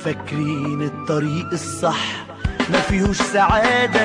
فاكرين الطريق الصح ما فيهوش سعادة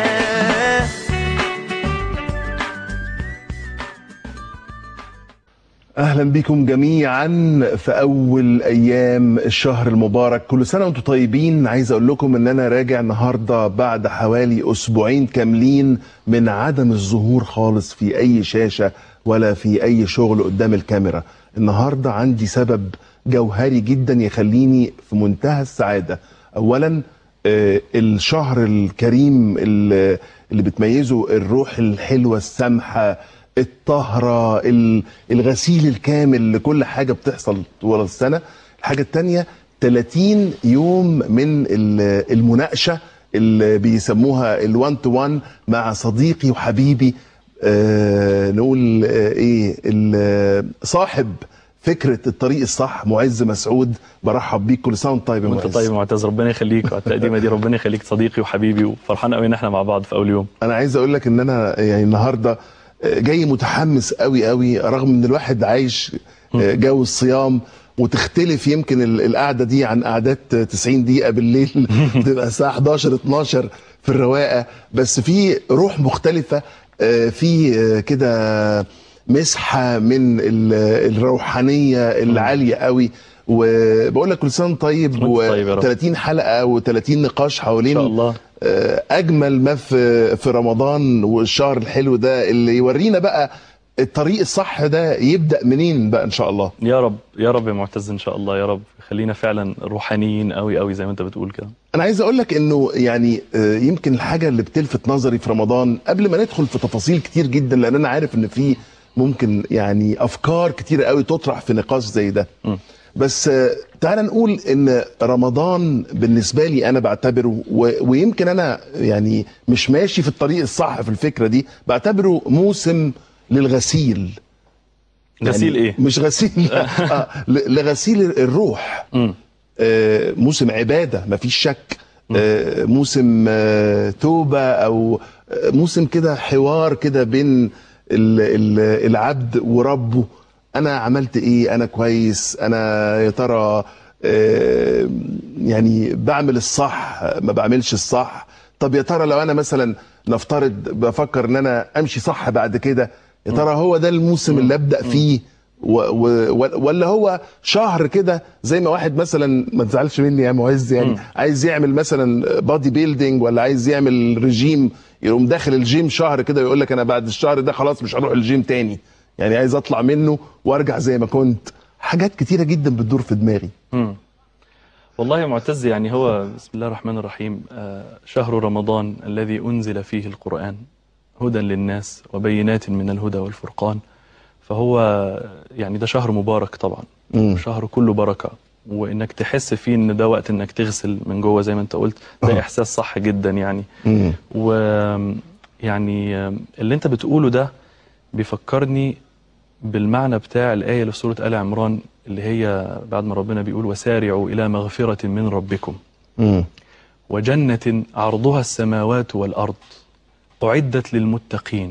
اهلا بكم جميعا في اول ايام الشهر المبارك كل سنه وانتم طيبين عايز اقول لكم ان انا راجع النهارده بعد حوالي اسبوعين كاملين من عدم الظهور خالص في اي شاشه ولا في اي شغل قدام الكاميرا النهارده عندي سبب جوهري جدا يخليني في منتهى السعاده اولا آه، الشهر الكريم اللي اللي بتميزه الروح الحلوه السامحه الطهرة ال- الغسيل الكامل لكل حاجة بتحصل طول السنة الحاجة التانية 30 يوم من ال- المناقشة اللي بيسموها الوان تو وان مع صديقي وحبيبي آه نقول آه ايه ال- صاحب فكرة الطريق الصح معز مسعود برحب بيك كل سنة وانت طيب يا وانت معز طيب يا معتز ربنا يخليك على التقديمه دي ربنا يخليك صديقي وحبيبي وفرحان قوي ان احنا مع بعض في اول يوم انا عايز اقول لك ان انا يعني النهارده جاي متحمس قوي قوي رغم ان الواحد عايش جو الصيام وتختلف يمكن ال- القعده دي عن قعدات 90 دقيقه بالليل بتبقى الساعه 11 12 في الرواقه بس في روح مختلفه آه، في آه، كده مسحه من ال- الروحانيه العاليه قوي وبقول لك كل سنه وأنت طيب وأنت طيب يا رب. و30 حلقه و30 نقاش ان حوالين شاء الله آه، اجمل ما في في رمضان والشهر الحلو ده اللي يورينا بقى الطريق الصح ده يبدا منين بقى ان شاء الله يا رب يا رب يا معتز ان شاء الله يا رب خلينا فعلا روحانيين قوي قوي زي ما انت بتقول كده انا عايز اقول لك انه يعني آه، يمكن الحاجه اللي بتلفت نظري في رمضان قبل ما ندخل في تفاصيل كتير جدا لان انا عارف ان في ممكن يعني افكار كتير قوي تطرح في نقاش زي ده م. بس آه، تعال نقول ان رمضان بالنسبه لي انا بعتبره و- ويمكن انا يعني مش ماشي في الطريق الصح في الفكره دي بعتبره موسم للغسيل غسيل يعني ايه؟ مش غسيل آه ل- لغسيل الروح مم. آه، موسم عبادة مفيش شك آه، موسم آه، توبة أو آه، موسم كده حوار كده بين ال- ال- العبد وربه أنا عملت إيه أنا كويس أنا يا ترى آه، يعني بعمل الصح ما بعملش الصح طب يا ترى لو أنا مثلا نفترض بفكر إن أنا أمشي صح بعد كده يا ترى هو ده الموسم اللي أبدأ فيه و و ولا هو شهر كده زي ما واحد مثلا ما تزعلش مني يا معز يعني مم. عايز يعمل مثلا بادي بيلدينج ولا عايز يعمل رجيم يقوم داخل الجيم شهر كده ويقول لك انا بعد الشهر ده خلاص مش هروح الجيم تاني يعني عايز اطلع منه وارجع زي ما كنت حاجات كتيره جدا بتدور في دماغي مم. والله يا معتز يعني هو بسم الله الرحمن الرحيم آه، شهر رمضان الذي أنزل فيه القرآن هدى للناس وبينات من الهدى والفرقان فهو يعني ده شهر مبارك طبعا مم. شهر كله بركة وإنك تحس فيه إن ده وقت إنك تغسل من جوه زي ما أنت قلت ده أه. إحساس صح جدا يعني مم. و يعني اللي انت بتقوله ده بيفكرني بالمعنى بتاع الآية اللي في سورة آل عمران اللي هي بعد ما ربنا بيقول وسارعوا إلى مغفرة من ربكم مم. وجنة عرضها السماوات والأرض أعدت للمتقين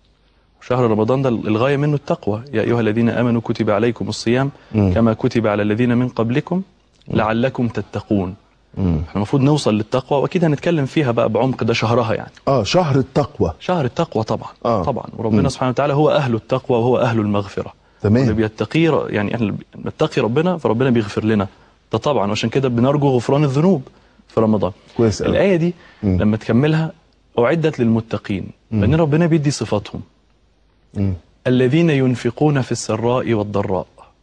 شهر رمضان ده الغاية منه التقوى يا أيها الذين آمنوا كتب عليكم الصيام مم. كما كتب على الذين من قبلكم لعلكم تتقون مم. احنا المفروض نوصل للتقوى واكيد هنتكلم فيها بقى بعمق ده شهرها يعني اه شهر التقوى شهر التقوى طبعا آه. طبعا وربنا مم. سبحانه وتعالى هو اهل التقوى وهو اهل المغفره اللي تمام بيتقي ر- يعني احنا اللي بنتقي ربنا فربنا بيغفر لنا ده طبعا وعشان كده بنرجو غفران الذنوب في رمضان كويس قوي الايه دي مم. لما تكملها اعدت للمتقين مم. لان ربنا بيدي صفاتهم مم. الذين ينفقون في السراء والضراء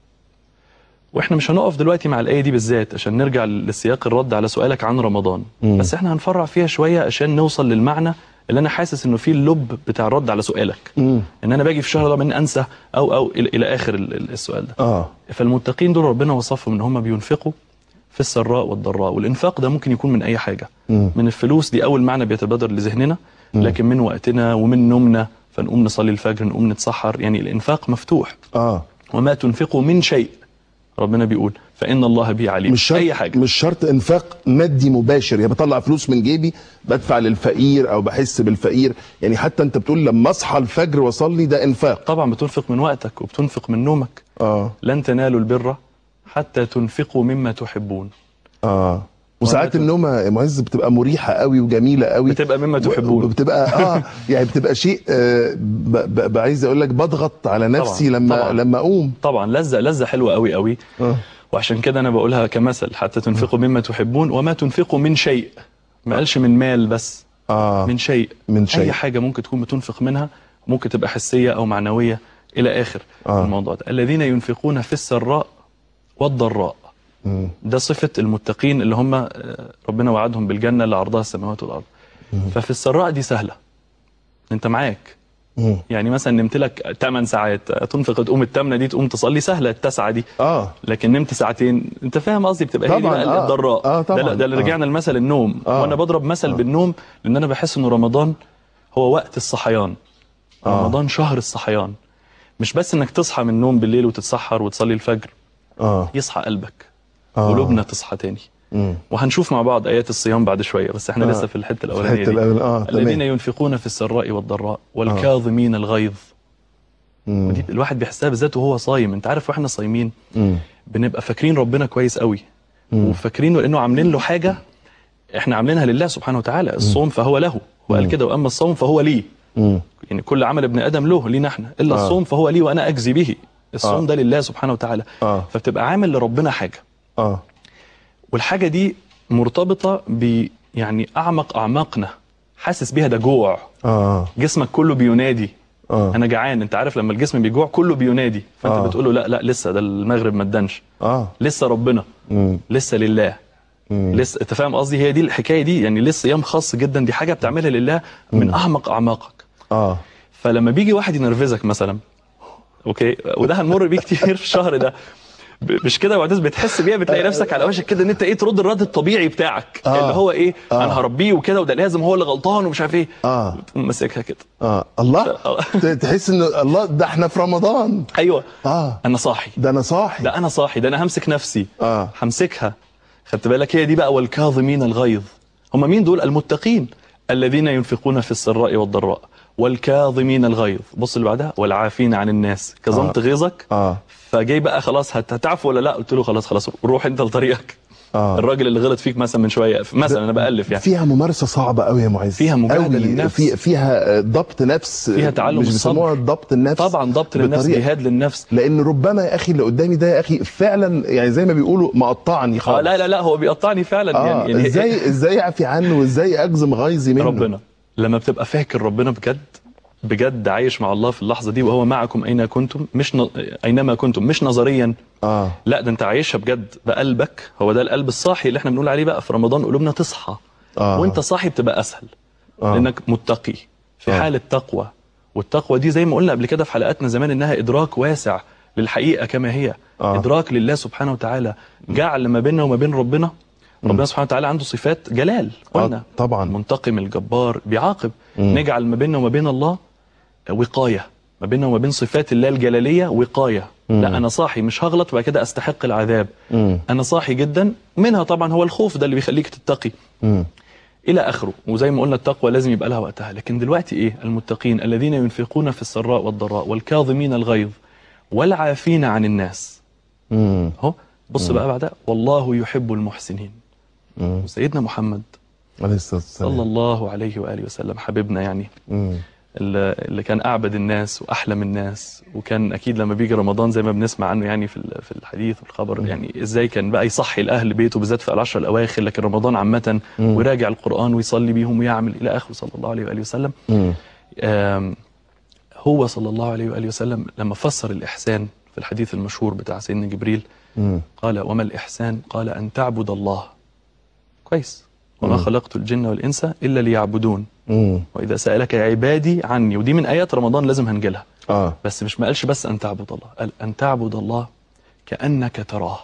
واحنا مش هنقف دلوقتي مع الايه دي بالذات عشان نرجع لسياق الرد على سؤالك عن رمضان مم. بس احنا هنفرع فيها شويه عشان نوصل للمعنى اللي انا حاسس انه فيه اللب بتاع الرد على سؤالك مم. ان انا باجي في الشهر ده من انسى او او الى, إلى اخر ال- ال- السؤال ده اه فالمتقين دول ربنا وصفهم ان هم بينفقوا في السراء والضراء والانفاق ده ممكن يكون من اي حاجه مم. من الفلوس دي اول معنى بيتبادر لذهننا لكن من وقتنا ومن نومنا فنقوم نصلي الفجر نقوم نتسحر يعني الانفاق مفتوح اه وما تنفقوا من شيء ربنا بيقول فإن الله به عليم مش شرط أي حاجة مش شرط انفاق مادي مباشر يعني بطلع فلوس من جيبي بدفع للفقير او بحس بالفقير يعني حتى انت بتقول لما اصحى الفجر واصلي ده انفاق طبعا بتنفق من وقتك وبتنفق من نومك اه لن تنالوا البر حتى تنفقوا مما تحبون اه وساعات النوم يا معز بتبقى مريحه قوي وجميله قوي بتبقى مما تحبون. بتبقى اه يعني بتبقى شيء آه ب- ب- ب- عايز اقول لك بضغط على نفسي طبعاً، لما طبعاً. لما اقوم طبعا لذة لذة حلوة قوي قوي آه. وعشان كده انا بقولها كمثل حتى تنفقوا مما تحبون وما تنفقوا من شيء ما قالش من مال بس اه من شيء من شيء. اي حاجه ممكن تكون بتنفق منها ممكن تبقى حسيه او معنويه الى اخر آه. الموضوع ده الذين ينفقون في السراء والضراء مم. ده صفه المتقين اللي هم آه، ربنا وعدهم بالجنه اللي عرضها السماوات والارض ففي السراء دي سهله انت معاك مم. يعني مثلا نمت لك 8 ساعات تنفق تقوم الثامنه دي تقوم تصلي سهله التاسعه دي اه لكن نمت ساعتين انت فاهم قصدي بتبقى هي دي طبعاً، بقى آه. الضراء آه، طبعاً، ده, ده اللي آه. رجعنا لمثل النوم آه. وانا بضرب مثل بالنوم لان انا بحس انه رمضان هو وقت الصحيان آه. رمضان شهر الصحيان مش بس انك تصحى من النوم بالليل وتتسحر وتصلي الفجر اه يصحى قلبك آه. قلوبنا تصحى تاني مم. وهنشوف مع بعض ايات الصيام بعد شويه بس احنا آه. لسه في الحته الاولانيه الحتة دي الأول- آه، الذين تمام. ينفقون في السراء والضراء والكاظمين الغيظ مم. ودي الواحد بيحسها بالذات وهو صايم انت عارف واحنا صايمين مم. بنبقى فاكرين ربنا كويس قوي وفاكرينه لانه عاملين له حاجه احنا عاملينها لله سبحانه وتعالى الصوم فهو له وقال كده واما الصوم فهو لي مم. يعني كل عمل ابن ادم له لينا احنا الا آه. الصوم فهو لي وانا اجزي به الصوم آه. ده لله سبحانه وتعالى آه. فبتبقى عامل لربنا حاجه اه والحاجه دي مرتبطه ب يعني اعمق اعماقنا حاسس بيها ده جوع اه جسمك كله بينادي آه. انا جعان انت عارف لما الجسم بيجوع كله بينادي فانت آه. بتقول له لا لا لسه ده المغرب ما ادنش اه لسه ربنا مم. لسه لله لسه انت فاهم قصدي هي دي الحكايه دي يعني لسه صيام خاص جدا دي حاجه بتعملها لله من اعمق اعماقك اه فلما بيجي واحد ينرفزك مثلا اوكي وده هنمر بيه كتير في الشهر ده ب- مش كده يا معتز بتحس بيها بتلاقي نفسك على وشك كده ان انت ايه ترد الرد الطبيعي بتاعك آه. اللي هو ايه آه. انا هربيه وكده وده لازم هو اللي غلطان ومش عارف ايه آه. وتقوم ماسكها كده اه الله ت- تحس ان الله ده احنا في رمضان ايوه اه انا صاحي ده انا صاحي ده انا صاحي ده انا همسك نفسي آه. همسكها خدت بالك هي دي بقى والكاظمين الغيظ هم مين دول المتقين الذين ينفقون في السراء والضراء والكاظمين الغيظ بص اللي بعدها والعافين عن الناس كظمت آه. غيظك اه فجاي بقى خلاص هت- هتعفو ولا لا قلت له خلاص خلاص روح انت لطريقك آه. الراجل اللي غلط فيك مثلا من شويه مثلا انا بالف يعني فيها ممارسه صعبه قوي يا معز فيها مجاهدة قوي. للنفس. في فيها آه، ضبط نفس فيها تعلم مش بيسموها الصبر. ضبط النفس طبعا ضبط للنفس بطريقة- جهاد للنفس لان ربما يا اخي اللي قدامي ده يا اخي فعلا يعني زي ما بيقولوا مقطعني اه خالص لا لا لا هو بيقطعني فعلا اه يعني, يعني ازاي ازاي اعفي عنه وازاي اجزم غيظي منه ربنا لما بتبقى فاكر ربنا بجد بجد عايش مع الله في اللحظه دي وهو معكم اين كنتم مش ن... اينما كنتم مش نظريا اه لا ده انت عايشها بجد بقلبك هو ده القلب الصاحي اللي احنا بنقول عليه بقى في رمضان قلوبنا تصحى آه. وانت صاحي بتبقى اسهل آه. لانك متقي في آه. حاله تقوى والتقوى دي زي ما قلنا قبل كده في حلقاتنا زمان انها ادراك واسع للحقيقه كما هي آه. ادراك لله سبحانه وتعالى جعل ما بيننا وما بين ربنا ربنا سبحانه وتعالى عنده صفات جلال قلنا آه، طبعا. منتقم الجبار بيعاقب نجعل ما بيننا وما بين الله وقايه ما بيننا وما بين صفات الله الجلاليه وقايه لا انا صاحي مش هغلط وبعد كده استحق العذاب مم. انا صاحي جدا منها طبعا هو الخوف ده اللي بيخليك تتقي مم. الى اخره وزي ما قلنا التقوى لازم يبقى لها وقتها لكن دلوقتي ايه المتقين الذين ينفقون في السراء والضراء والكاظمين الغيظ والعافين عن الناس مم. اهو بص بقى بعدها والله يحب المحسنين مم. سيدنا محمد عليه الصلاه والسلام صلى الله عليه واله وسلم حبيبنا يعني مم. اللي اللي كان اعبد الناس واحلم الناس وكان اكيد لما بيجي رمضان زي ما بنسمع عنه يعني في ال- في الحديث والخبر يعني ازاي كان بقى يصحي الاهل بيته بالذات في العشر الاواخر لكن رمضان عامه ويراجع القران ويصلي بيهم ويعمل الى اخره صلى الله عليه واله وسلم مم. آم، هو صلى الله عليه واله وسلم لما فسر الاحسان في الحديث المشهور بتاع سيدنا جبريل مم. قال وما الاحسان قال ان تعبد الله كويس وما خلقت الجن والانس الا ليعبدون مم. واذا سالك عبادي عني ودي من ايات رمضان لازم هنجيلها اه بس مش ما قالش بس ان تعبد الله قال ان تعبد الله كانك تراه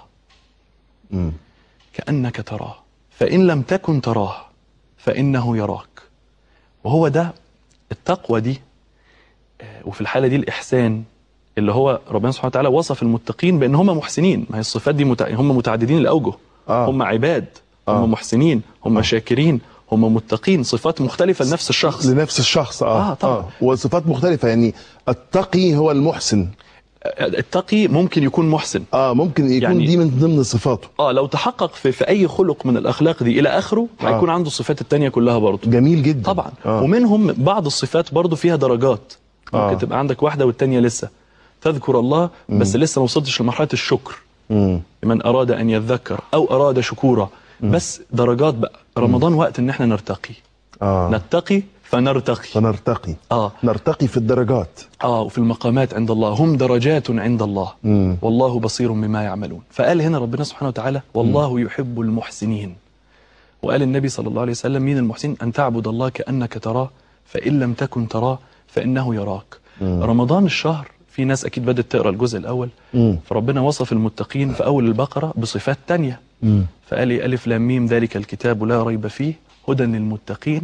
مم. كانك تراه فان لم تكن تراه فانه يراك وهو ده التقوى دي آه، وفي الحاله دي الاحسان اللي هو ربنا سبحانه وتعالى وصف المتقين بان هم محسنين ما هي الصفات دي متع... هم متعددين الاوجه آه. هم عباد آه. هم محسنين هم شاكرين هم متقين صفات مختلفه لنفس الشخص لنفس الشخص اه آه، طبعا. وصفات مختلفه يعني التقي هو المحسن التقي ممكن يكون محسن اه ممكن يكون يعني- دي من ضمن صفاته اه لو تحقق في, في اي خلق من الاخلاق دي الى اخره هيكون عنده الصفات التانية كلها برضه جميل جدا طبعا آه. ومنهم بعض الصفات برضه فيها درجات ممكن آه. تبقى عندك واحده والتانية لسه تذكر الله بس لسه ما وصلتش لمرحله الشكر مم. لمن اراد ان يذكر او اراد شكورا بس درجات بقى رمضان وقت ان احنا نرتقي اه نتقي فنرتقي فنرتقي اه نرتقي في الدرجات اه وفي المقامات عند الله هم درجات عند الله مم. والله بصير بما يعملون فقال هنا ربنا سبحانه وتعالى والله يحب المحسنين وقال النبي صلى الله عليه وسلم مين المحسن أن تعبد الله كأنك تراه فإن لم تكن تراه فإنه يراك رمضان الشهر في ناس أكيد بدأت تقرأ الجزء الأول مم. فربنا وصف المتقين في أول البقرة بصفات تانية مم. فقال لي ألف لام ميم ذلك الكتاب لا ريب فيه هدى للمتقين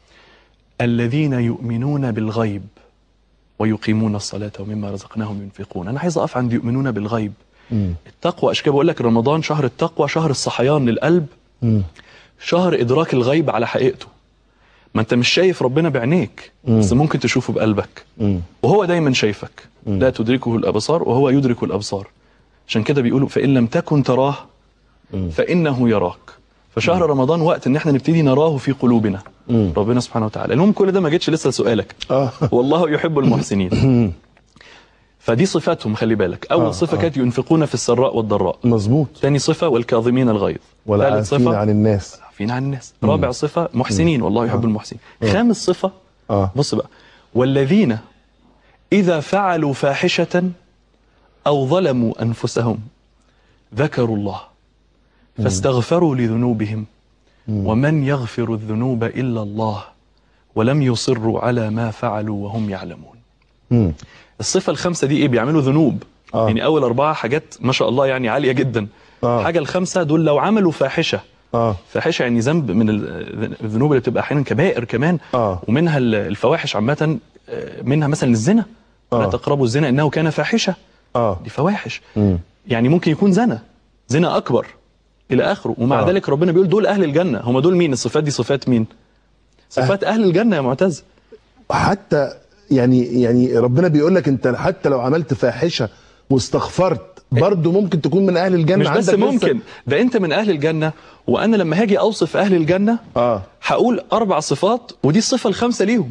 الذين يؤمنون بالغيب ويقيمون الصلاة ومما رزقناهم ينفقون أنا عايز أقف عند يؤمنون بالغيب مم. التقوى عشان كده بقول لك رمضان شهر التقوى شهر الصحيان للقلب مم. شهر إدراك الغيب على حقيقته ما أنت مش شايف ربنا بعينيك بس ممكن تشوفه بقلبك مم. وهو دايما شايفك لا تدركه الأبصار وهو يدرك الأبصار عشان كده بيقولوا فإن لم تكن تراه فإنه يراك فشهر رمضان وقت ان احنا نبتدي نراه في قلوبنا مم. ربنا سبحانه وتعالى المهم كل ده ما جتش لسه لسؤالك اه والله يحب المحسنين فدي صفاتهم خلي بالك اول آه، صفه آه. كانت ينفقون في السراء والضراء مظبوط ثاني صفه والكاظمين الغيظ ثالث والعافين صفه عن الناس عافين عن الناس رابع صفه محسنين والله يحب المحسنين خامس صفه اه بص بقى والذين إذا فعلوا فاحشة أو ظلموا أنفسهم ذكروا الله فاستغفروا لذنوبهم ومن يغفر الذنوب إلا الله ولم يصروا على ما فعلوا وهم يعلمون مم. الصفة الخامسة دي إيه بيعملوا ذنوب آه. يعني أول أربعة حاجات ما شاء الله يعني عالية جدا آه. الحاجة الخامسة دول لو عملوا فاحشة اه فاحشه يعني ذنب من ال- الذنوب اللي بتبقى احيانا كبائر كمان آه. ومنها ال- الفواحش عامه آه، منها مثلا الزنا لا آه. تقربوا الزنا انه كان فاحشه اه دي فواحش مم. يعني ممكن يكون زنا زنا اكبر الى اخره ومع آه. ذلك ربنا بيقول دول اهل الجنه هم دول مين الصفات دي صفات مين صفات اهل الجنه يا معتز حتى يعني يعني ربنا بيقول لك انت حتى لو عملت فاحشه واستغفرت برضه ممكن تكون من اهل الجنه مش بس عندك لسه- ممكن ده انت من اهل الجنه وانا لما هاجي اوصف اهل الجنه اه هقول اربع صفات ودي الصفه الخامسه ليهم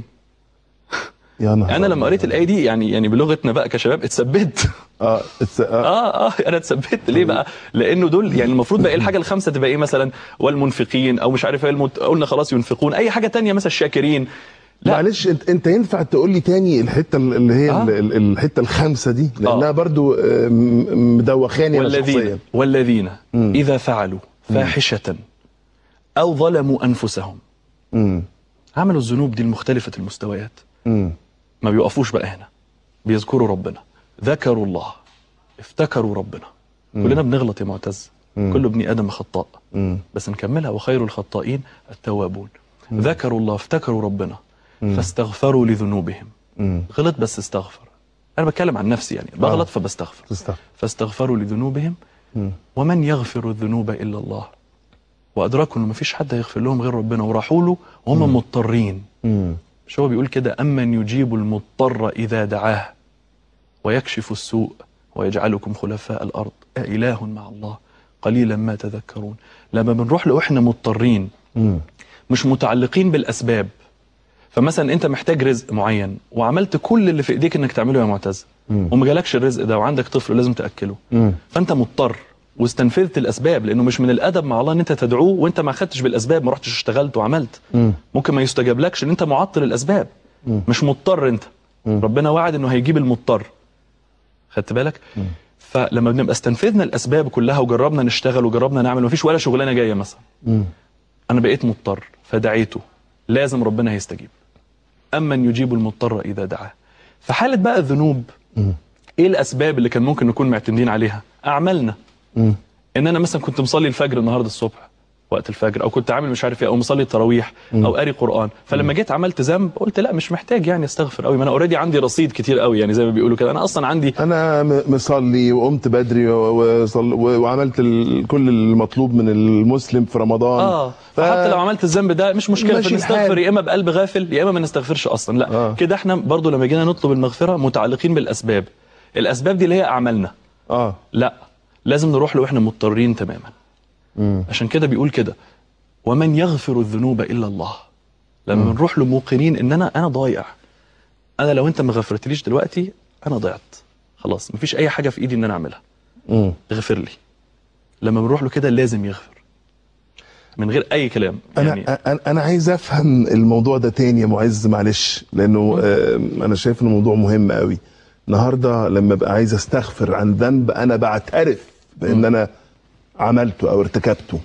يا نهار انا لما أبيض. قريت الايه دي يعني يعني بلغتنا بقى كشباب اتثبت اه, الس- آه. اه اه انا اتثبت ليه بقى؟ لانه دول يعني المفروض بقى ايه الحاجه الخامسه تبقى ايه مثلا والمنفقين او مش عارف ايه المت... قلنا خلاص ينفقون اي حاجه تانية مثلا الشاكرين لا معلش انت انت ينفع تقول لي تاني الحته اللي هي آه. آه. الحته الخامسه دي لانها آه. برضو آه، م- مدوخاني انا والذين شخصيا والذين اذا فعلوا فاحشه او ظلموا انفسهم مم. عملوا الذنوب دي المختلفه المستويات مم. ما بيوقفوش بقى هنا بيذكروا ربنا ذكروا الله افتكروا ربنا كلنا بنغلط يا معتز كل ابن ادم خطاء مم. بس نكملها وخير الخطائين التوابون ذكروا الله افتكروا ربنا فاستغفروا لذنوبهم مم. غلط بس استغفر انا بتكلم عن نفسي يعني بغلط آه. فبستغفر تستغفر فاستغفروا لذنوبهم مم. ومن يغفر الذنوب الا الله وادركوا انه مفيش حد هيغفر لهم غير ربنا وراحوا له وهم مضطرين مم. مش هو بيقول كده امن يجيب المضطر اذا دعاه ويكشف السوء ويجعلكم خلفاء الارض أإله مع الله قليلا ما تذكرون لما بنروح له احنا مضطرين مم. مش متعلقين بالاسباب فمثلا انت محتاج رزق معين وعملت كل اللي في ايديك انك تعمله يا معتز وما جالكش الرزق ده وعندك طفل لازم تاكله مم. فانت مضطر واستنفذت الاسباب لانه مش من الادب مع الله ان انت تدعوه وانت ما خدتش بالاسباب ما رحتش اشتغلت وعملت مم. ممكن ما يستجابلكش ان انت معطل الاسباب مش مضطر انت ربنا وعد انه هيجيب المضطر خدت بالك فلما بنبقى استنفذنا الاسباب كلها وجربنا نشتغل وجربنا نعمل مفيش ولا شغلانه جايه مثلا مم. انا بقيت مضطر فدعيته لازم ربنا هيستجيب امن يجيب المضطر اذا دعاه في حاله بقى الذنوب ايه الاسباب اللي كان ممكن نكون معتمدين عليها اعمالنا مم. ان انا مثلا كنت مصلي الفجر النهارده الصبح وقت الفجر او كنت عامل مش عارف ايه او مصلي التراويح او قاري قران فلما جيت عملت ذنب قلت لا مش محتاج يعني استغفر قوي ما انا اوريدي عندي رصيد كتير قوي يعني زي ما بيقولوا كده انا اصلا عندي انا م- مصلي وقمت بدري و- وصل و- وعملت ال- كل المطلوب من المسلم في رمضان اه ف- فحتى لو عملت الذنب ده مش مشكله ماشي فنستغفر الحال. يا اما بقلب غافل يا اما ما نستغفرش اصلا لا آه. كده احنا برضو لما جينا نطلب المغفره متعلقين بالاسباب الاسباب دي اللي هي اعمالنا اه لا لازم نروح له واحنا مضطرين تماما مم. عشان كده بيقول كده ومن يغفر الذنوب الا الله لما بنروح له موقنين ان انا انا ضايع انا لو انت ما غفرتليش دلوقتي انا ضيعت خلاص مفيش اي حاجه في ايدي ان انا اعملها مم. اغفر لي لما بنروح له كده لازم يغفر من غير اي كلام انا يعني انا انا عايز افهم الموضوع ده تاني يا معز معلش لانه آه، انا شايف انه موضوع مهم قوي النهارده لما ابقى عايز استغفر عن ذنب انا بعترف بان انا عملته او ارتكبته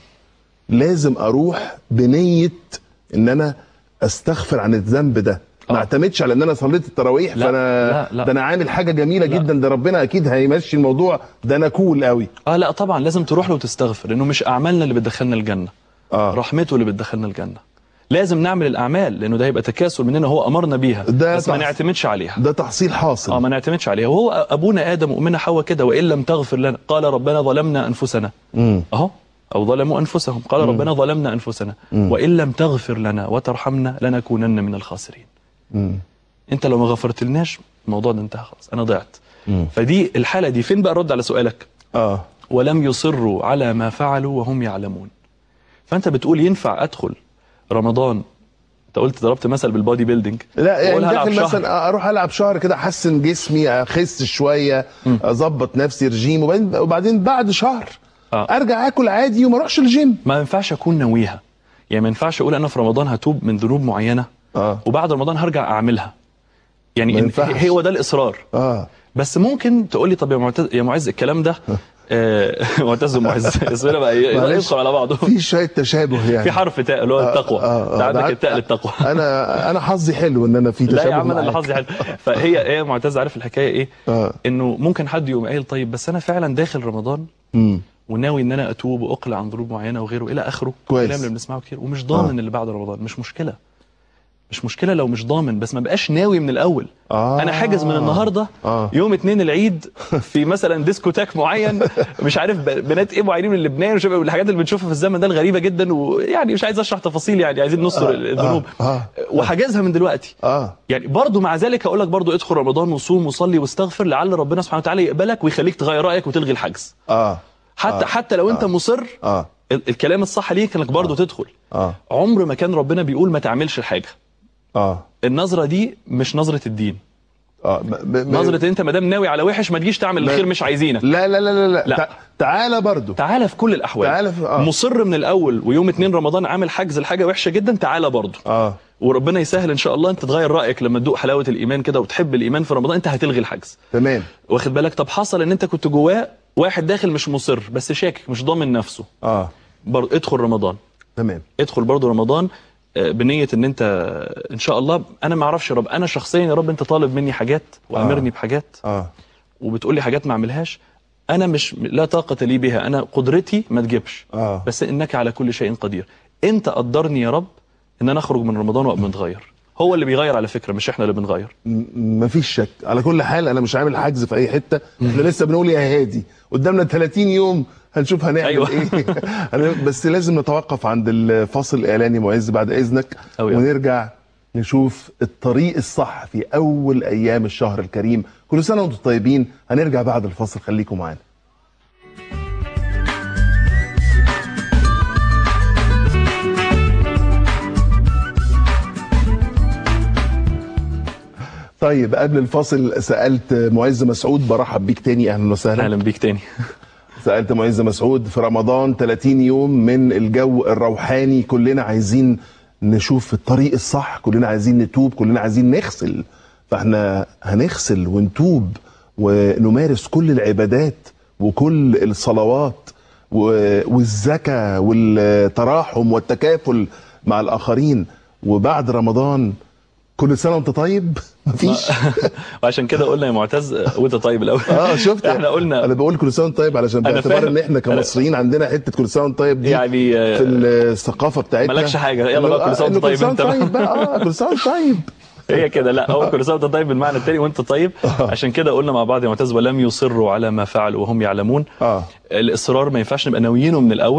لازم اروح بنيه ان انا استغفر عن الذنب ده ما آه. اعتمدش على ان انا صليت التراويح لا، فانا لا، لا. ده انا عامل حاجه جميله لا. جدا ده ربنا اكيد هيمشي الموضوع ده انا كول قوي اه لا طبعا لازم تروح له وتستغفر لانه مش اعمالنا اللي بتدخلنا الجنه اه رحمته اللي بتدخلنا الجنه لازم نعمل الاعمال لانه ده هيبقى تكاسل مننا هو امرنا بيها ده بس ما تحص- نعتمدش عليها ده تحصيل حاصل اه ما نعتمدش عليها وهو ابونا ادم وامنا حواء كده وان لم تغفر لنا قال ربنا ظلمنا انفسنا مم. اهو او ظلموا انفسهم قال ربنا ظلمنا انفسنا وان لم تغفر لنا وترحمنا لنكونن من الخاسرين مم. انت لو ما غفرتلناش الموضوع ده انتهى خلاص انا ضعت مم. فدي الحاله دي فين بقى الرد على سؤالك اه ولم يصروا على ما فعلوا وهم يعلمون فانت بتقول ينفع ادخل رمضان انت قلت ضربت مثل بالبودي بيلدينج لا يعني بقول هلعب داخل شهر. مثلا اروح العب شهر كده احسن جسمي اخس شويه اظبط نفسي رجيم وبعدين وبعدين بعد شهر آه. ارجع اكل عادي وما اروحش الجيم ما ينفعش اكون ناويها يعني ما ينفعش اقول انا في رمضان هتوب من ذنوب معينه اه وبعد رمضان هرجع اعملها يعني ما إن ينفعش. هو ده الاصرار اه بس ممكن تقول لي طب يا معتز يا معز الكلام ده آه، معتز ومعز اسمنا بقى ي- معلش. يدخل على بعضه في شويه تشابه يعني في حرف تاء اللي هو التقوى آه، آه، ده ده عندك عن- التاء للتقوى انا انا حظي حلو ان انا في تشابه لا يا عم انا اللي معاك. حظي حلو فهي هي معتز عارف الحكايه ايه اه انه ممكن حد يقوم قايل طيب بس انا فعلا داخل رمضان امم وناوي ان انا اتوب واقلع عن ذنوب معينه وغيره الى اخره كويس. الكلام اللي بنسمعه كتير ومش ضامن اللي بعد رمضان مش مشكله مش مشكله لو مش ضامن بس ما بقاش ناوي من الاول آه. انا حاجز من النهارده آه. يوم اتنين العيد في مثلا ديسكوتاك معين مش عارف ب- بنات ايه معينين من لبنان وشبه والحاجات اللي بنشوفها في الزمن ده الغريبه جدا ويعني مش عايز اشرح تفاصيل يعني عايزين نستر الذنوب آه. وحاجزها من دلوقتي اه يعني برضه مع ذلك هقول لك برضه ادخل رمضان وصوم وصلي واستغفر لعل ربنا سبحانه وتعالى يقبلك ويخليك تغير رايك وتلغي الحجز اه حتى حتى لو انت مصر اه ال- الكلام الصح ليك انك برضه تدخل اه عمر ما كان ربنا بيقول ما تعملش الحاجه اه النظره دي مش نظره الدين اه ب- ب- ب- نظره انت ما دام ناوي على وحش ما تجيش تعمل الخير مش عايزينك لا لا لا لا لا, لا. تع- تعالى برضو تعالى في كل الاحوال تعالى في- آه. مصر من الاول ويوم اتنين رمضان عامل حجز لحاجه وحشه جدا تعالى برضه اه وربنا يسهل ان شاء الله انت تغير رايك لما تدوق حلاوه الايمان كده وتحب الايمان في رمضان انت هتلغي الحجز تمام واخد بالك طب حصل ان انت كنت جواه واحد داخل مش مصر بس شاكك مش ضامن نفسه اه برضه ادخل رمضان تمام ادخل برضه رمضان آه، بنيه ان انت آه، ان شاء الله انا ما اعرفش يا رب انا شخصيا يا رب انت طالب مني حاجات وامرني بحاجات اه وبتقول لي حاجات ما اعملهاش انا مش لا طاقه لي بها انا قدرتي ما تجيبش اه بس انك على كل شيء قدير انت قدرني يا رب ان انا اخرج من رمضان وابقى متغير هو اللي بيغير على فكره مش احنا اللي بنغير م- مفيش شك على كل حال انا مش عامل حجز في اي حته احنا لسه بنقول يا هادي قدامنا 30 يوم هنشوف هنعمل أيوة. ايه هن- بس لازم نتوقف عند الفاصل الاعلاني معز بعد اذنك أوي. ونرجع نشوف الطريق الصح في اول ايام الشهر الكريم كل سنه وانتم طيبين هنرجع بعد الفاصل خليكم معانا طيب قبل الفاصل سالت معز مسعود برحب بيك تاني اهلا وسهلا اهلا بيك تاني سألت معز مسعود في رمضان 30 يوم من الجو الروحاني كلنا عايزين نشوف الطريق الصح كلنا عايزين نتوب كلنا عايزين نغسل فاحنا هنغسل ونتوب ونمارس كل العبادات وكل الصلوات و- والزكاة والتراحم والتكافل مع الآخرين وبعد رمضان كل سنة وانت طيب مفيش وعشان كده قلنا يا معتز آه، وانت طيب الاول اه شفت احنا قلنا انا بقول كل سنه وانت طيب علشان أنا باعتبار فاهم. ان احنا كمصريين عندنا حته كل سنه وانت طيب دي يعني آه، في الثقافه بتاعتنا مالكش حاجة، يلا بقى كل سنة وأنت إنه كل طيب سنة أنت وأنت بقى. طيب بقى اه كل سنه وانت طيب هي كده لا هو كل سنه وانت طيب بالمعنى التاني وانت طيب عشان كده قلنا مع بعض يا معتز ولم يصروا على ما فعلوا وهم يعلمون اه الاصرار ما ينفعش نبقى ناويينه من الاول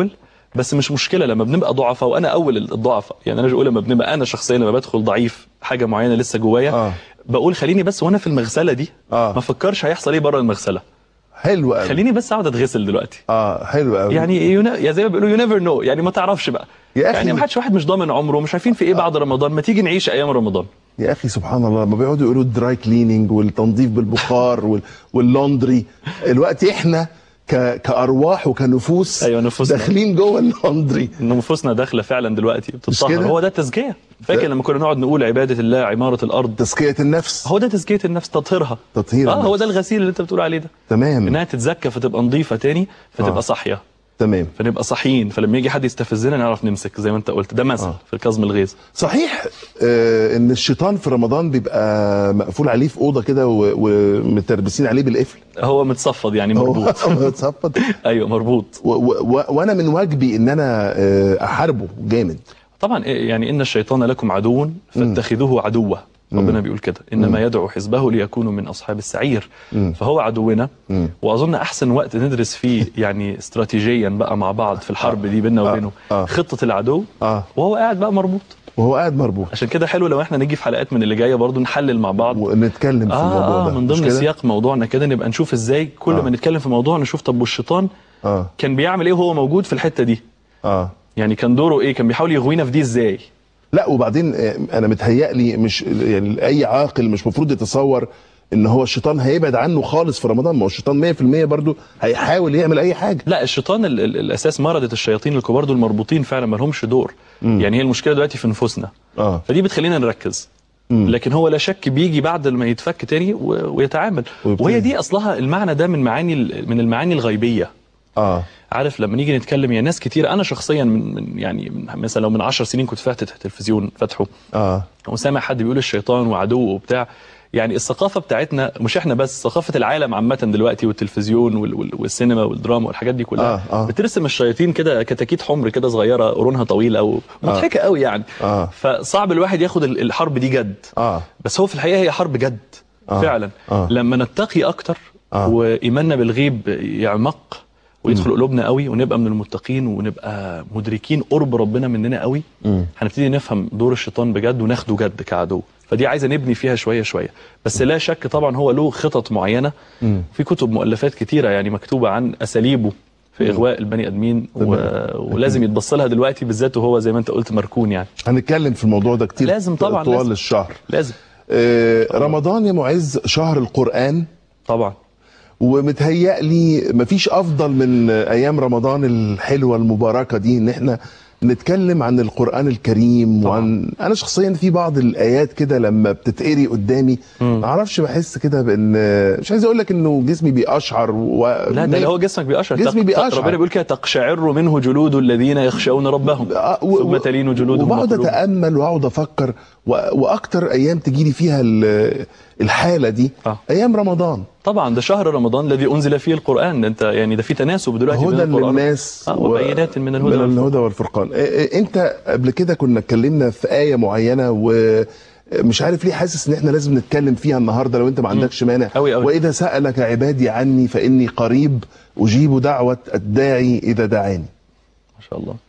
بس مش مشكله لما بنبقى ضعفاء وانا اول الضعفاء يعني انا بقول لما بنبقى انا شخصيا لما بدخل ضعيف حاجه معينه لسه جوايا آه. بقول خليني بس وانا في المغسله دي آه. ما افكرش هيحصل ايه بره المغسله حلو قوي خليني بس اقعد اتغسل دلوقتي اه حلو قوي يعني يو يا زي ما بيقولوا يو نيفر نو يعني ما تعرفش بقى يا أخي. يعني ما حدش واحد مش ضامن عمره مش عارفين في ايه بعد رمضان ما تيجي نعيش ايام رمضان يا اخي سبحان الله لما بيقعدوا يقولوا الدراي كليننج والتنظيف بالبخار وال... واللوندري الوقت احنا ك... كارواح وكنفوس أيوة، نفوسنا. داخلين جوه اللوندري ان نفوسنا داخله فعلا دلوقتي بتتطهر كده؟ هو ده التزكيه فاكر ده- لما كنا نقعد نقول عباده الله عماره الارض تزكيه النفس هو ده تزكيه النفس تطهيرها تطهير اه هو النفس. ده الغسيل اللي انت بتقول عليه ده تمام انها تتزكى فتبقى نظيفه تاني فتبقى آه. صاحيه تمام فنبقى صاحيين فلما يجي حد يستفزنا نعرف نمسك زي ما انت قلت ده مثل آه. في كظم الغيظ صحيح آه ان الشيطان في رمضان بيبقى مقفول عليه في اوضه كده و- ومتربسين عليه بالقفل هو متصفد يعني هو مربوط متصفط ايوه مربوط و- و- و- وانا من واجبي ان انا آه، احاربه جامد طبعا إيه يعني ان الشيطان لكم عدو فاتخذوه عدوا ربنا بيقول كده انما يدعو حزبه ليكونوا من اصحاب السعير فهو عدونا واظن احسن وقت ندرس فيه يعني استراتيجيا بقى مع بعض في الحرب دي بيننا وبينه آه. خطه العدو اه وهو قاعد بقى مربوط وهو قاعد مربوط عشان كده حلو لو احنا نيجي في حلقات من اللي جايه برضو نحلل مع بعض ونتكلم في الموضوع اه, ده آه من مش ضمن كده؟ سياق موضوعنا كده نبقى نشوف ازاي كل آه. ما نتكلم في موضوع نشوف طب والشيطان اه كان بيعمل ايه وهو موجود في الحته دي اه يعني كان دوره ايه كان بيحاول يغوينا في دي ازاي لا وبعدين آه، انا متهيألي مش يعني اي عاقل مش مفروض يتصور ان هو الشيطان هيبعد عنه خالص في رمضان ما هو الشيطان 100% برضو هيحاول يعمل اي حاجه لا الشيطان ال ال الاساس مردة الشياطين الكبار دول مربوطين فعلا ما لهمش دور يعني هي المشكله دلوقتي في نفوسنا اه فدي بتخلينا نركز لكن هو لا شك بيجي بعد ما يتفك تاني و- ويتعامل ويبتدي. وهي دي اصلها المعنى ده من معاني ال- من المعاني الغيبيه اه عارف لما نيجي نتكلم يا ناس كتير انا شخصيا من, من يعني من مثلا لو من 10 سنين كنت فاتح التلفزيون فاتحه اه وسامع حد بيقول الشيطان وعدوه وبتاع يعني الثقافه بتاعتنا مش احنا بس ثقافه العالم عامه دلوقتي والتلفزيون وال- وال- والسينما والدراما والحاجات دي كلها آه، آه. بترسم الشياطين كده كتاكيت حمر كده صغيره قرونها طويله ومضحكه قوي يعني آه. فصعب الواحد ياخد ال- الحرب دي جد اه بس هو في الحقيقه هي حرب جد آه. فعلا آه. لما نتقي اكتر آه. وايماننا بالغيب يعمق ويدخل قلوبنا قوي ونبقى من المتقين ونبقى مدركين قرب ربنا مننا قوي هنبتدي نفهم دور الشيطان بجد وناخده جد كعدو فدي عايزه نبني فيها شويه شويه بس لا شك طبعا هو له خطط معينه في كتب مؤلفات كتيره يعني مكتوبه عن اساليبه في اغواء البني ادمين و... ولازم يتبص لها دلوقتي بالذات وهو زي ما انت قلت مركون يعني هنتكلم في الموضوع ده كتير لازم طبعاً، طوال لازم. الشهر لازم آه رمضان يا معز شهر القرآن طبعا ومتهيألي مفيش افضل من ايام رمضان الحلوه المباركه دي ان احنا نتكلم عن القران الكريم طبعاً. وعن انا شخصيا في بعض الايات كده لما بتتقري قدامي ما اعرفش بحس كده بان مش عايز اقول لك انه جسمي بيقشعر و... لا ده اللي هو جسمك بيقشعر جسمي تق- بيقشعر. ربنا بيقول كده تقشعر منه جلود الذين يخشون ربهم آه، و- ثم و- تلين جلودهم وبقعد وقلوبهم. اتامل واقعد افكر و... واكتر ايام تجيلي فيها ال- الحاله دي آه. ايام رمضان طبعا ده شهر رمضان الذي انزل فيه القران ده انت يعني ده في تناسب دلوقتي بين هدى القرآن. للناس آه وبينات من الهدى من والفرقان. الهدى والفرقان إيه- إيه، انت قبل كده كنا اتكلمنا في آية معينة ومش عارف ليه حاسس ان احنا لازم نتكلم فيها النهارده لو انت ما عندكش مانع أوي أوي. واذا سألك عبادي عني فاني قريب اجيب دعوة الداعي اذا دعاني ما شاء الله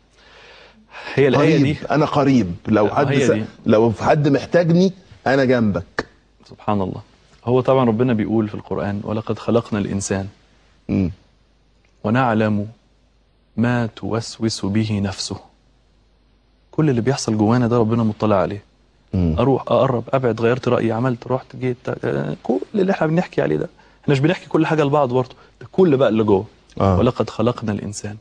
هي الايه قريب دي انا قريب لو آه، حد هي س... دي. لو حد محتاجني انا جنبك سبحان الله هو طبعا ربنا بيقول في القران ولقد خلقنا الانسان مم. ونعلم ما توسوس به نفسه كل اللي بيحصل جوانا ده ربنا مطلع عليه مم. اروح اقرب ابعد غيرت رايي عملت رحت جيت آه، كل اللي احنا بنحكي عليه ده احنا مش بنحكي كل حاجه لبعض برضه ده كل بقى اللي جوه آه. ولقد خلقنا الانسان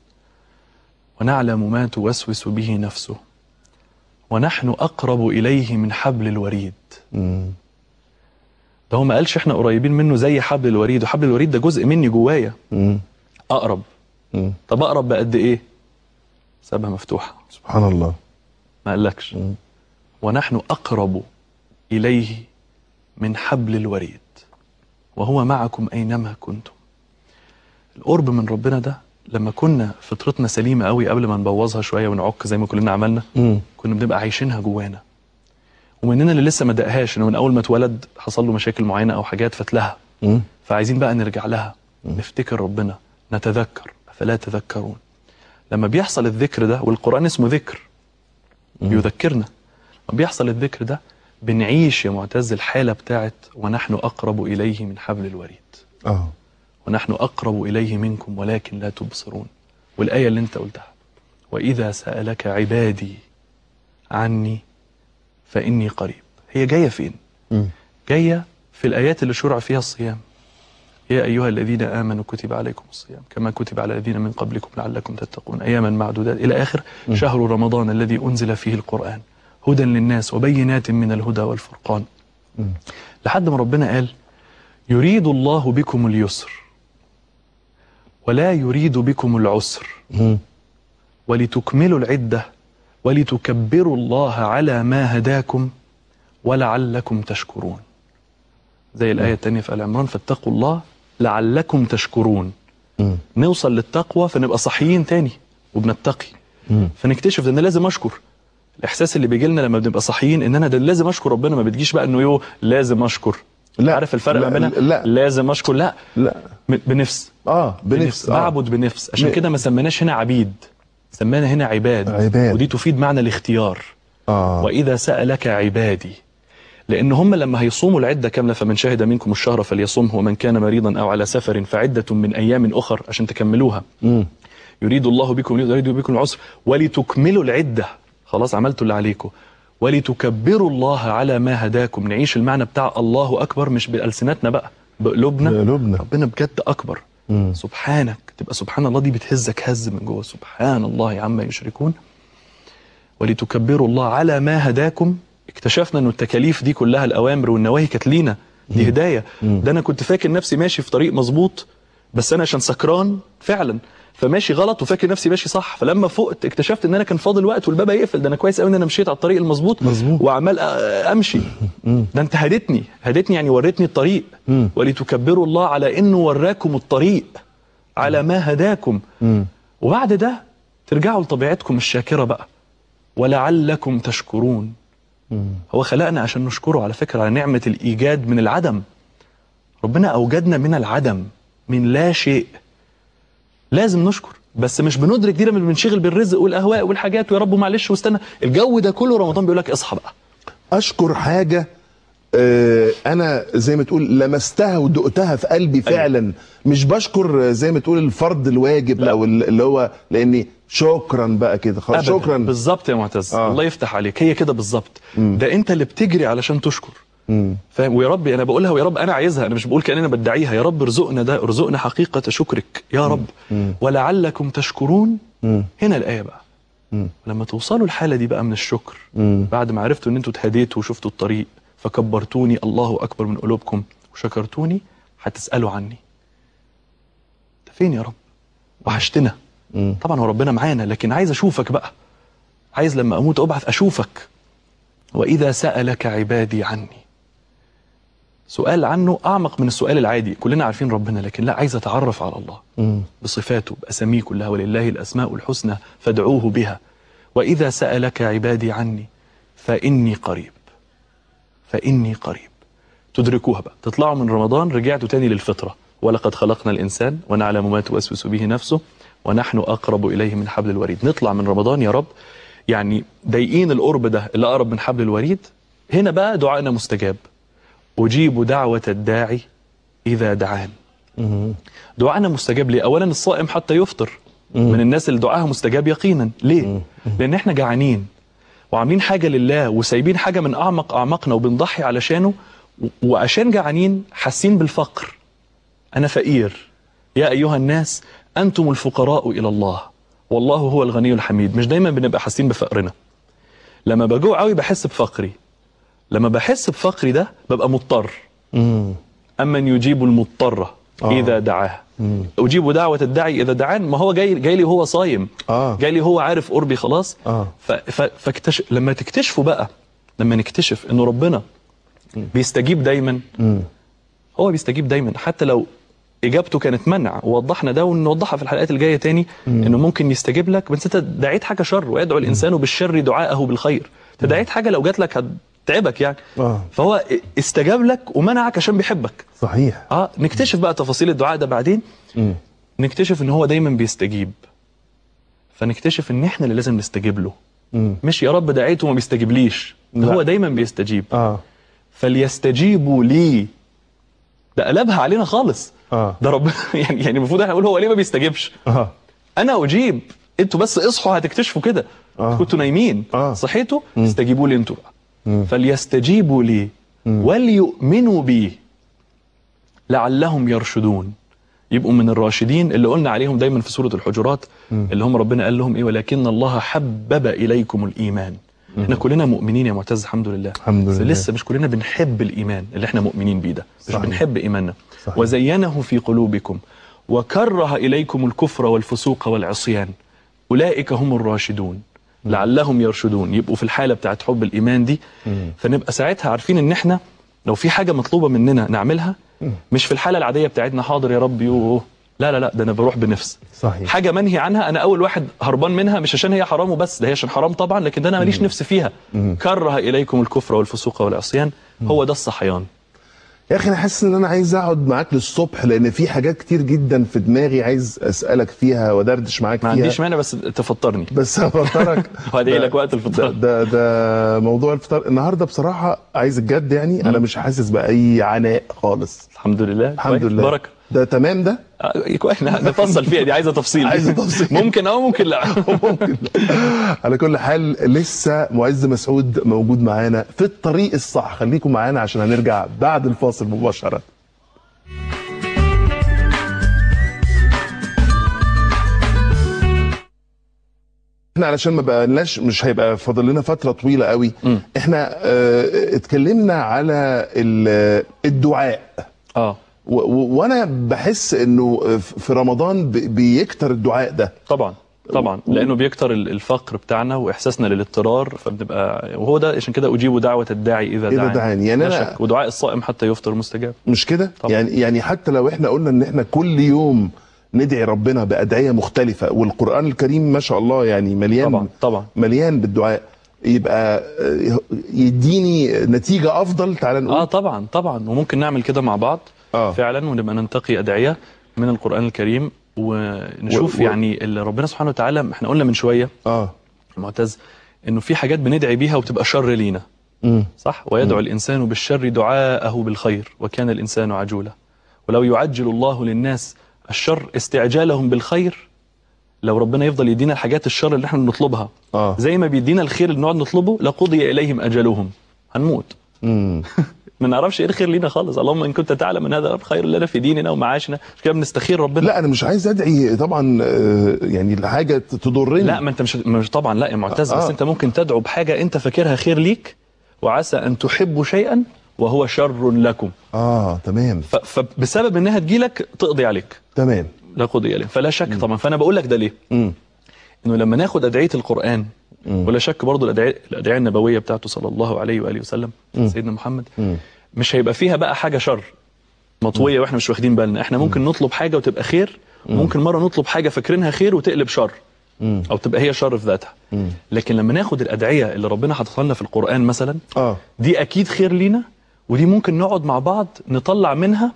ونعلم ما توسوس به نفسه ونحن اقرب اليه من حبل الوريد مم. ده هو ما قالش احنا قريبين منه زي حبل الوريد وحبل الوريد ده جزء مني جوايا مم. اقرب مم. طب اقرب بقد ايه سابها مفتوحه سبحان الله ما قالكش مم. ونحن اقرب اليه من حبل الوريد وهو معكم اينما كنتم القرب من ربنا ده لما كنا فطرتنا سليمه قوي قبل ما نبوظها شويه ونعك زي ما كلنا عملنا مم. كنا بنبقى عايشينها جوانا ومننا اللي لسه ما دقهاش انه من اول ما اتولد حصل له مشاكل معينه او حاجات فاتلها مم. فعايزين بقى نرجع لها نفتكر ربنا نتذكر افلا تذكرون لما بيحصل الذكر ده والقرآن اسمه ذكر يذكرنا لما بيحصل الذكر ده بنعيش يا معتز الحالة بتاعت ونحن أقرب إليه من حبل الوريد اه ونحن أقرب إليه منكم ولكن لا تبصرون والآية اللي أنت قلتها وإذا سألك عبادي عني فإني قريب هي جاية فين؟ مم. جاية في الآيات اللي شرع فيها الصيام يا أيها الذين آمنوا كتب عليكم الصيام كما كتب على الذين من قبلكم لعلكم تتقون أياما معدودات إلى آخر شهر رمضان الذي أنزل فيه القرآن هدى للناس وبينات من الهدى والفرقان لحد ما ربنا قال يريد الله بكم اليسر ولا يريد بكم العسر مم. ولتكملوا العدة ولتكبروا الله على ما هداكم ولعلكم تشكرون زي الآية التانية في آل عمران فاتقوا الله لعلكم تشكرون مم. نوصل للتقوى فنبقى صحيين تاني وبنتقي مم. فنكتشف ان لازم اشكر الاحساس اللي بيجي لنا لما بنبقى صحيين ان انا ده لازم اشكر ربنا ما بتجيش بقى انه يو لازم اشكر لا. عارف الفرق لا، ما بينها لا. لازم اشكر لا لا م- بنفس اه بنفس آه. بعبد بنفس عشان م- كده ما سميناش هنا عبيد سمانا هنا عباد عباد. ودي تفيد معنى الاختيار اه واذا سالك عبادي لان هم لما هيصوموا العده كامله فمن شهد منكم الشهر فليصمه ومن كان مريضا او على سفر فعده من ايام اخر عشان تكملوها مم. يريد الله بكم يريد بكم العسر ولتكملوا العده خلاص عملتوا اللي عليكم ولتكبروا الله على ما هداكم نعيش المعنى بتاع الله اكبر مش بالسنتنا بقى بقلوبنا بقلوبنا. ربنا بجد اكبر مم. سبحانك تبقى سبحان الله دي بتهزك هز من جوه سبحان الله عما يشركون ولتكبروا الله على ما هداكم اكتشفنا انه التكاليف دي كلها الاوامر والنواهي كانت لينا دي هدايه ده انا كنت فاكر نفسي ماشي في طريق مظبوط بس انا عشان سكران فعلا فماشي غلط وفاكر نفسي ماشي صح فلما فقت اكتشفت ان انا كان فاضل وقت والباب هيقفل ده انا كويس قوي ان انا مشيت على الطريق المظبوط مظبوط. وعمال أ- امشي ده انت هدتني هدتني يعني وريتني الطريق مم. ولتكبروا الله على انه وراكم الطريق على ما هداكم مم. وبعد ده ترجعوا لطبيعتكم الشاكره بقى ولعلكم تشكرون مم. هو خلقنا عشان نشكره على فكره على نعمه الايجاد من العدم ربنا اوجدنا من العدم من لا شيء لازم نشكر بس مش بندرك دي لما بنشغل بالرزق والاهواء والحاجات ويا رب معلش واستنى الجو ده كله رمضان بيقول لك اصحى بقى اشكر حاجه آه، انا زي ما تقول لمستها ودقتها في قلبي فعلا مش بشكر آه، زي ما تقول الفرض الواجب لا. او ال- اللي هو لاني شكرا بقى كده خلاص أبداً. شكرا بالظبط يا معتز آه. الله يفتح عليك هي كده بالظبط ده انت اللي بتجري علشان تشكر مم. فاهم ويا رب انا بقولها ويا رب انا عايزها انا مش بقول كان انا بدعيها يا رب ارزقنا ده ارزقنا حقيقه شكرك يا رب ولعلكم تشكرون مم. هنا الايه بقى مم. لما توصلوا الحاله دي بقى من الشكر مم. بعد ما عرفتوا ان انتوا اتهديتوا وشفتوا الطريق فكبرتوني الله اكبر من قلوبكم وشكرتوني هتسالوا عني انت فين يا رب وحشتنا مم. طبعا هو ربنا معانا لكن عايز اشوفك بقى عايز لما اموت ابعث اشوفك واذا سالك عبادي عني سؤال عنه اعمق من السؤال العادي كلنا عارفين ربنا لكن لا عايز اتعرف على الله مم. بصفاته باساميه كلها ولله الاسماء الحسنى فادعوه بها واذا سالك عبادي عني فاني قريب فاني قريب تدركوها بقى تطلعوا من رمضان رجعتوا تاني للفطره ولقد خلقنا الانسان ونعلم ما توسوس به نفسه ونحن اقرب اليه من حبل الوريد نطلع من رمضان يا رب يعني ضايقين القرب ده اللي اقرب من حبل الوريد هنا بقى دعائنا مستجاب اجيب دعوه الداعي اذا دعان مم. دعائنا مستجاب ليه؟ اولا الصائم حتى يفطر من الناس اللي دعاها مستجاب يقينا ليه؟ لان احنا جعانين وعاملين حاجه لله وسايبين حاجه من اعمق اعماقنا وبنضحي علشانه و- وعشان جعانين حاسين بالفقر انا فقير يا ايها الناس انتم الفقراء الى الله والله هو الغني الحميد مش دايما بنبقى حاسين بفقرنا لما بجوع قوي بحس بفقري لما بحس بفقري ده ببقى مضطر مم. أمن يجيب المضطر آه. إذا دعاه أجيب دعوة الداعي إذا دعان ما هو جاي جاي لي هو صايم آه. جاي لي هو عارف قربي خلاص آه. ف... ف... فاكتشف لما تكتشفوا بقى لما نكتشف إنه ربنا بيستجيب دايما مم. هو بيستجيب دايما حتى لو اجابته كانت منع ووضحنا ده ونوضحها في الحلقات الجايه تاني انه ممكن يستجيب لك بس انت دعيت حاجه شر ويدعو الانسان بالشر دعاءه بالخير انت دعيت حاجه لو جات لك هتتعبك يعني آه. فهو استجاب لك ومنعك عشان بيحبك صحيح اه نكتشف بقى تفاصيل الدعاء ده بعدين مم. نكتشف ان هو دايما بيستجيب فنكتشف ان احنا اللي لازم نستجيب له مم. مش يا رب دعيته وما بيستجيبليش ده لا. هو دايما بيستجيب اه فليستجيبوا لي ده قلبها علينا خالص اه ده ربنا يعني يعني المفروض احنا نقول هو ليه ما بيستجيبش اه انا اجيب انتوا بس اصحوا هتكتشفوا كده آه. كنتوا نايمين آه. صحيتوا استجيبوا لي انتوا بقى مم. فليستجيبوا لي وليؤمنوا بي لعلهم يرشدون يبقوا من الراشدين اللي قلنا عليهم دايما في سورة الحجرات اللي هم ربنا قال لهم ايه ولكن الله حبب اليكم الايمان احنا كلنا مؤمنين يا معتز الحمد لله الحمد بس لله. لسه مش كلنا بنحب الايمان اللي احنا مؤمنين بيه ده مش صحيح. بنحب ايماننا صحيح. وزينه في قلوبكم وكره اليكم الكفر والفسوق والعصيان اولئك هم الراشدون لعلهم يرشدون يبقوا في الحاله بتاعت حب الايمان دي فنبقى ساعتها عارفين ان احنا لو في حاجه مطلوبه مننا نعملها مش في الحاله العاديه بتاعتنا حاضر يا رب يوه لا لا لا ده انا بروح بنفس صحيح حاجه منهي عنها انا اول واحد هربان منها مش عشان هي حرام وبس ده هي عشان حرام طبعا لكن ده انا ماليش نفس فيها كره اليكم الكفر والفسوق والعصيان هو ده الصحيان يا اخي انا حاسس ان انا عايز اقعد معاك للصبح لان في حاجات كتير جدا في دماغي عايز اسالك فيها ودردش معاك ما فيها عنديش مانع بس تفطرني بس هفطرك وهدعي ده- لك وقت الفطار. ده, ده ده موضوع الفطار النهارده بصراحه عايز الجد يعني انا مش حاسس باي عناء خالص الحمد لله الحمد كويس، لله بركه ده تمام ده آه، كويس نفصل فيها دي عايزه تفصيل عايزة تفصيل. ممكن او ممكن لا ممكن على كل حال لسه معز مسعود موجود معانا في الطريق الصح خليكم معانا عشان هنرجع بعد الفاصل مباشره احنا علشان ما بقالناش مش هيبقى فاضل لنا فتره طويله قوي احنا اه اتكلمنا على ال- الدعاء اه و- و- وانا بحس انه في رمضان ب- بيكتر الدعاء ده طبعا طبعا لانه بيكتر ال- الفقر بتاعنا واحساسنا للاضطرار فبنبقى وهو ده عشان كده اجيب دعوه الداعي اذا إذا دعاني دعاني. يعني لا أنا- شك. ودعاء الصائم حتى يفطر مستجاب مش كده طبعا. يعني يعني حتى لو احنا قلنا ان احنا كل يوم ندعي ربنا بادعيه مختلفه والقران الكريم ما شاء الله يعني مليان طبعا طبعا مليان بالدعاء يبقى آه، يديني نتيجه افضل تعالى نقول اه طبعا طبعا وممكن نعمل كده مع بعض آه. فعلا ونبقى ننتقي ادعيه من القران الكريم ونشوف و- و- يعني اللي ربنا سبحانه وتعالى احنا قلنا من شويه اه معتز انه في حاجات بندعي بيها وتبقى شر لينا مم. صح ويدعو الانسان بالشر دعاءه بالخير وكان الانسان عجولا ولو يعجل الله للناس الشر استعجالهم بالخير لو ربنا يفضل يدينا الحاجات الشر اللي احنا بنطلبها اه زي ما بيدينا الخير اللي نقعد نطلبه لقضي اليهم اجلهم هنموت مم. ما نعرفش ايه الخير لينا خالص اللهم ان كنت تعلم ان هذا خير لنا في ديننا ومعاشنا مش كده بنستخير ربنا لا انا مش عايز ادعي طبعا آه، يعني لحاجه تضرني لا ما انت مش مش طبعا لا يا معتز بس آه. انت ممكن تدعو بحاجه انت فاكرها خير ليك وعسى ان تحبوا شيئا وهو شر لكم اه تمام ف- فبسبب انها تجيلك تقضي عليك تمام لا قضي عليه فلا شك طبعا فانا بقول لك ده ليه مم. انه لما ناخد ادعيه القران ولا شك برضو الادعيه الادعيه النبويه بتاعته صلى الله عليه واله وسلم سيدنا محمد مش هيبقى فيها بقى حاجه شر مطويه واحنا مش واخدين بالنا احنا ممكن نطلب حاجه وتبقى خير ممكن مره نطلب حاجه فاكرينها خير وتقلب شر او تبقى هي شر في ذاتها لكن لما ناخد الادعيه اللي ربنا حاططها لنا في القران مثلا اه دي اكيد خير لينا ودي ممكن نقعد مع بعض نطلع منها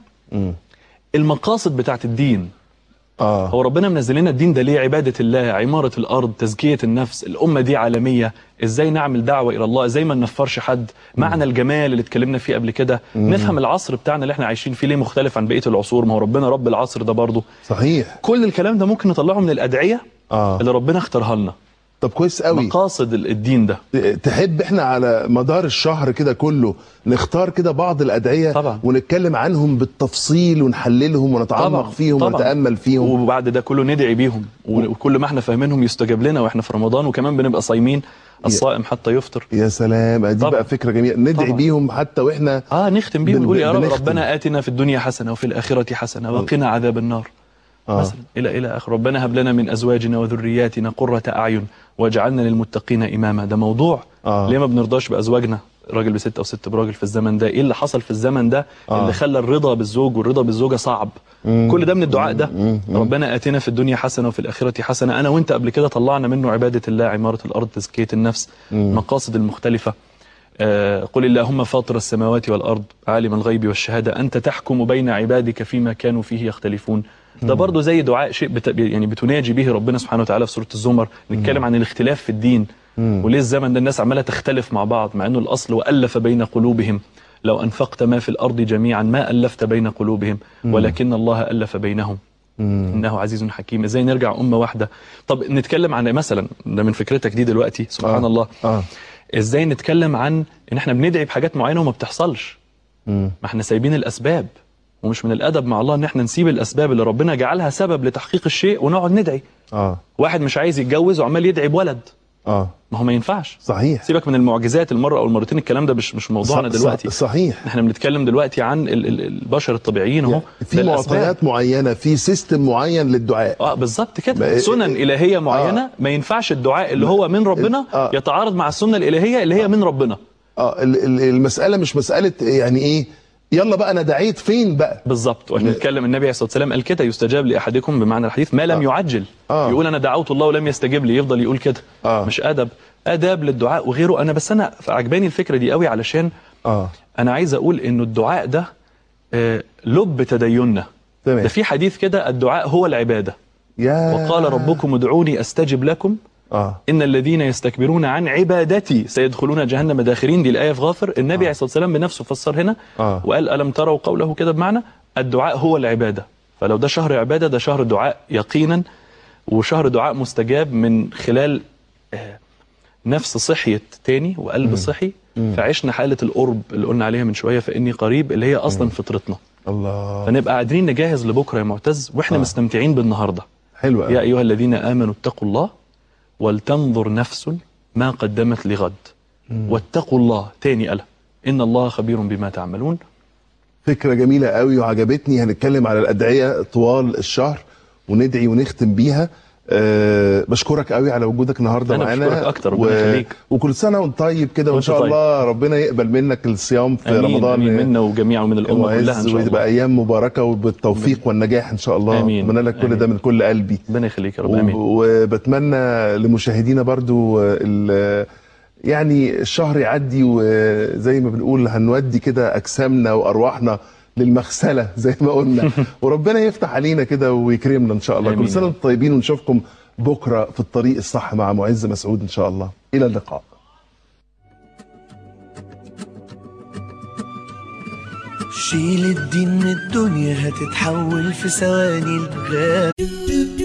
المقاصد بتاعت الدين اه هو ربنا منزل لنا الدين ده ليه عبادة الله عمارة الأرض تزكية النفس الأمة دي عالمية إزاي نعمل دعوة إلى الله إزاي ما ننفرش حد معنى الجمال اللي اتكلمنا فيه قبل كده نفهم العصر بتاعنا اللي احنا عايشين فيه ليه مختلف عن بقية العصور ما هو ربنا رب العصر ده برضه صحيح كل الكلام ده ممكن نطلعه من الأدعية اه اللي ربنا اختارها لنا طب كويس قوي مقاصد ال- الدين ده تحب احنا على مدار الشهر كده كله نختار كده بعض الادعيه طبعا. ونتكلم عنهم بالتفصيل ونحللهم ونتعمق فيهم طبعاً. ونتامل فيهم وبعد ده كله ندعي بيهم و- وكل ما احنا فاهمينهم يستجاب لنا واحنا في رمضان وكمان بنبقى صايمين الصائم حتى يفطر يا سلام دي طبعاً. بقى فكره جميله ندعي طبعاً. بيهم حتى واحنا اه نختم بيه بن- ونقول يا رب بنختم. ربنا آتنا في الدنيا حسنة وفي الآخرة حسنة وقنا عذاب النار آه. مثلا إلى إلى آخر ربنا هب لنا من أزواجنا وذرياتنا قرة أعين واجعلنا للمتقين إماما ده موضوع آه. ليه ما بنرضاش بأزواجنا راجل بست أو ست براجل في الزمن ده إيه اللي حصل في الزمن ده آه. اللي خلى الرضا بالزوج والرضا بالزوجة صعب كل ده من الدعاء ده ربنا آتنا في الدنيا حسنة وفي الآخرة حسنة أنا وأنت قبل كده طلعنا منه عبادة الله عمارة الأرض تزكية النفس مقاصد المختلفة آه، قل اللهم فاطر السماوات والأرض عالم الغيب والشهادة أنت تحكم بين عبادك فيما كانوا فيه يختلفون ده برضه زي دعاء شيء بت... يعني بتناجي به ربنا سبحانه وتعالى في سوره الزمر نتكلم عن الاختلاف في الدين وليه الزمن ده الناس عماله تختلف مع بعض مع انه الاصل والف بين قلوبهم لو انفقت ما في الارض جميعا ما الفت بين قلوبهم ولكن الله الف بينهم انه عزيز حكيم ازاي نرجع امه واحده طب نتكلم عن مثلا ده من فكرتك دي دلوقتي سبحان آه. الله اه ازاي نتكلم عن ان احنا بندعي بحاجات معينه وما بتحصلش ما احنا سايبين الاسباب ومش من الادب مع الله ان احنا نسيب الاسباب اللي ربنا جعلها سبب لتحقيق الشيء ونقعد ندعي اه واحد مش عايز يتجوز وعمال يدعي بولد اه ما هو ما ينفعش صحيح سيبك من المعجزات المره او المرتين الكلام ده مش مش موضوعنا ص- ص- دلوقتي صحيح احنا بنتكلم دلوقتي عن ال- ال- البشر الطبيعيين اهو في ده الأسباب. معطيات معينه في سيستم معين للدعاء اه بالظبط ما- كده سنن الهيه معينه ما ينفعش الدعاء اللي هو من ربنا آه. يتعارض مع السنه الالهيه اللي هي من ربنا اه ال- ال- المساله مش مساله يعني ايه يلا بقى انا دعيت فين بقى بالظبط واحنا بنتكلم النبي عليه الصلاه والسلام قال كده يستجاب لاحدكم بمعنى الحديث ما لم يعجل آه. يقول انا دعوت الله ولم يستجب لي يفضل يقول كده آه. مش ادب اداب للدعاء وغيره انا بس انا عجباني الفكره دي قوي علشان اه انا عايز اقول انه الدعاء ده آه، لب تديننا تمام. ده في حديث كده الدعاء هو العباده يا وقال ربكم ادعوني استجب لكم اه ان الذين يستكبرون عن عبادتي سيدخلون جهنم داخرين دي الايه في غافر النبي عليه الصلاه والسلام بنفسه فسر هنا آه. وقال الم تروا قوله كده بمعنى الدعاء هو العباده فلو ده شهر عباده ده شهر دعاء يقينا وشهر دعاء مستجاب من خلال آه، نفس صحيت تاني وقلب صحي فعشنا حاله القرب اللي قلنا عليها من شويه فاني قريب اللي هي اصلا فطرتنا الله فنبقى قادرين نجهز لبكره يا معتز واحنا مستمتعين بالنهارده حلو يا قوي أيها الذين آمنوا اتقوا الله ولتنظر نفس ما قدمت لغد واتقوا الله تاني ألا إن الله خبير بما تعملون فكره جميله قوي وعجبتني هنتكلم على الادعيه طوال الشهر وندعي ونختم بيها أه بشكرك قوي على وجودك النهارده أنا معانا بشكرك أكتر، ربنا يخليك. وكل سنه وانت طيب كده وان وأنت شاء طيب. الله ربنا يقبل منك الصيام في آمين رمضان آمين منا وجميعا ومن الأمة كلها إن وعز شاء وتبقى الله ايام مباركه وبالتوفيق والنجاح ان شاء الله آمين. اتمنى لك كل آمين. ده من كل قلبي ربنا يخليك يا رب و- آمين وبتمنى لمشاهدينا برضو ال- يعني الشهر يعدي وزي ما بنقول هنودي كده اجسامنا وارواحنا للمغسله زي ما قلنا وربنا يفتح علينا كده ويكرمنا ان شاء الله آمين كل سنه يا وانتم طيبين ونشوفكم بكره في الطريق الصح مع معز مسعود ان شاء الله الى اللقاء شيل الدين من الدنيا هتتحول في ثواني الغاب